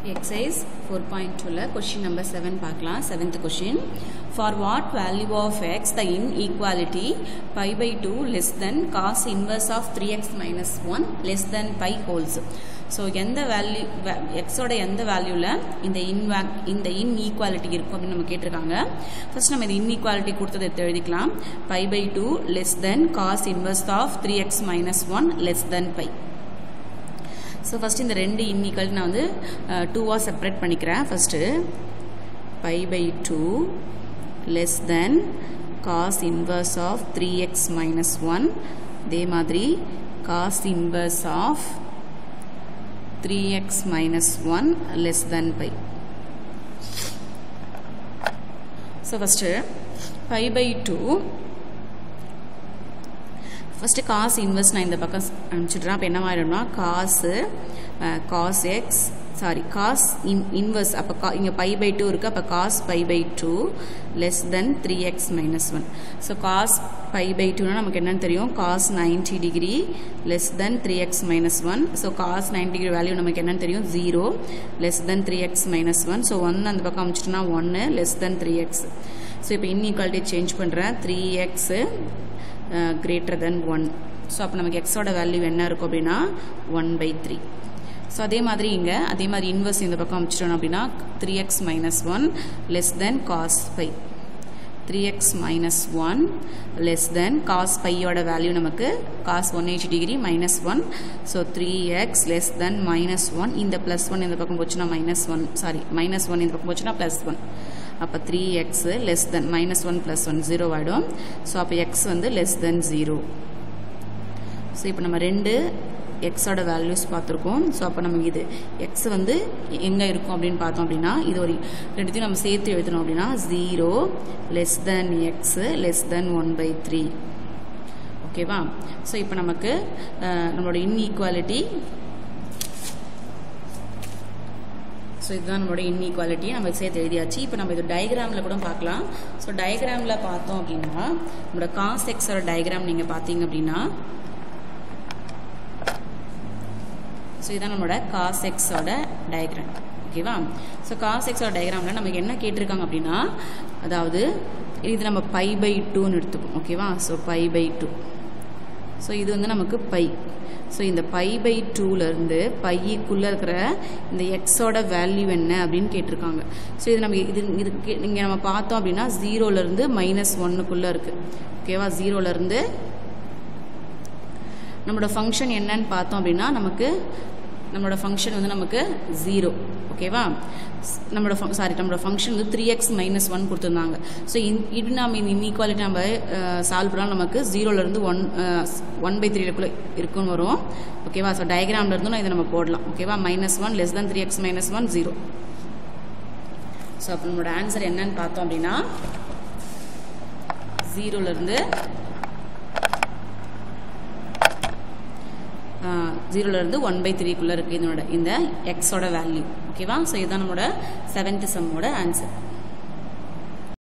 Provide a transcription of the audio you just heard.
exercise four point டூவில் question number seven பார்க்கலாம் seventh question for what value of x the inequality pi by two less than cos inverse of three x minus one less than pi holds so எந்த value எக்ஸோட எந்த வேல்யூவில் இந்த இன் இந்த இன் equality இருக்கும் அப்படின்னு நம்ம கேட்டிருக்காங்க ஃபர்ஸ்ட் நம்ம இந்த இன் ஈக்குவாலிட்டி கொடுத்ததை எடுத்து எழுதிக்கலாம் pi by two less than cos inverse of three x minus one less than pi so first இந்த ரெண்டு இன்இக்வல் நான் வந்து டூவாக செப்பரேட் பண்ணிக்கிறேன் first pi by two less than cos inverse of three x minus one அதே மாதிரி cos inverse of three x minus one less than pi so first pi by two first cos இன்வெஸ்ட் நான் இந்த பக்கம் அனுப்பிச்சிட்றேன் அப்போ என்ன ஆயிடும்னா காசு cos x sorry cos in inverse அப்போ கா இங்கே பை பை டூ இருக்குது அப்போ cos pi by two less than three x minus one so cos pi by டூனா நமக்கு என்னன்னு தெரியும் cos ninety degree less than three x minus one so cos ninety degree value நமக்கு என்னன்னு தெரியும் zero less than three x minus one so ஒன்று அந்த பக்கம் அமைச்சிட்டோன்னா ஒன்று less than three x so இப்போ இன்இக்வாலிட்டி சேஞ்ச் பண்ணுறேன் three x greater than one so அப்போ நமக்கு எக்ஸோட வேல்யூ என்ன இருக்கும் அப்படின்னா ஒன் பை த்ரீ ஸோ அதே மாதிரி இங்கே அதே மாதிரி இன்வெர்ஸ் இந்த பக்கம் அமைச்சிட்டோம் அப்படின்னா three x minus one less than cos pi three x minus one less than cos ஃபையோட வேல்யூ நமக்கு cos one eighty degree minus one so three x less than minus one இந்த ப்ளஸ் ஒன் இந்த பக்கம் போச்சுன்னா minus one sorry minus one இந்த பக்கம் போச்சுன்னா plus one அப்போ three x less than minus one plus one zero ஆகிடும் so அப்போ எக்ஸ் வந்து லெஸ் தென் ஜீரோ ஸோ இப்போ நம்ம ரெண்டு எக்ஸோட வேல்யூஸ் பார்த்துருக்கோம் ஸோ அப்போ நமக்கு இது எக்ஸ் வந்து எங்கே இருக்கும் அப்படின்னு பார்த்தோம் அப்படின்னா இது ஒரு ரெண்டுத்தையும் நம்ம சேர்த்து எழுதணும் அப்படின்னா zero less than x less than one by three ஓகேவா ஸோ இப்போ நமக்கு நம்மளோட இன்இக்வாலிட்டி ஸோ இதுதான் நம்மளோட இன்இக்வாலிட்டி நம்ம சேர்த்து எழுதியாச்சு இப்போ நம்ம இது டயக்ராமில் கூட பார்க்கலாம் ஸோ டயக்ராமில் பார்த்தோம் அப்படின்னா நம்மளோட காஸ் எக்ஸோட டயக்ராம் நீங்கள் பார்த்தீங்க அப்படின்னா ஸோ இதுதான் நம்மளோட காஸ் எக்ஸோட டயக்ராம் ஓகேவா ஸோ காஸ் எக்ஸோட டயக்ராமில் நமக்கு என்ன கேட்டிருக்காங்க அப்படின்னா அதாவது இது நம்ம பை பை டூன்னு எடுத்துப்போம் ஓகேவா so pi by two so இது வந்து நமக்கு பை ஸோ இந்த பை பை டூலேருந்து பைக்குள்ளே இருக்கிற இந்த எக்ஸோட வேல்யூ என்ன அப்படின்னு கேட்டிருக்காங்க ஸோ இது நம்ம இது இது இங்கே நம்ம பார்த்தோம் அப்படின்னா ஜீரோலேருந்து மைனஸ் ஒன்னுக்குள்ளே இருக்குது ஓகேவா ஜீரோலேருந்து நம்மளோட ஃபங்க்ஷன் என்னன்னு பார்த்தோம் அப்படின்னா நமக்கு நம்மளோட ஃபங்க்ஷன் வந்து நமக்கு ஜீரோ ஓகேவா நம்மளோட சாரி நம்மளோட ஃபங்க்ஷன் வந்து த்ரீ எக்ஸ் மைனஸ் ஒன் கொடுத்துருந்தாங்க ஸோ இது நம்ம இந்த இன்இக்வாலிட்டி நம்ம சால்வ் பண்ணால் நமக்கு ஜீரோலேருந்து ஒன் ஒன் பை த்ரீக்குள்ளே இருக்குன்னு வரும் ஓகேவா ஸோ டயக்ராமில் இருந்தும் நான் இதை நம்ம போடலாம் ஓகேவா minus one less than three x minus one zero so அப்போ நம்மளோட ஆன்சர் என்னன்னு பார்த்தோம் அப்படின்னா ஜீரோலேருந்து ஜீரோலேருந்து ஒன் பை த்ரீக்குள்ளே இருக்குது இதனோட இந்த எக்ஸோட வேல்யூ ஓகேவா ஸோ இதுதான் நம்மளோட செவன்த் சம்மோட ஆன்சர்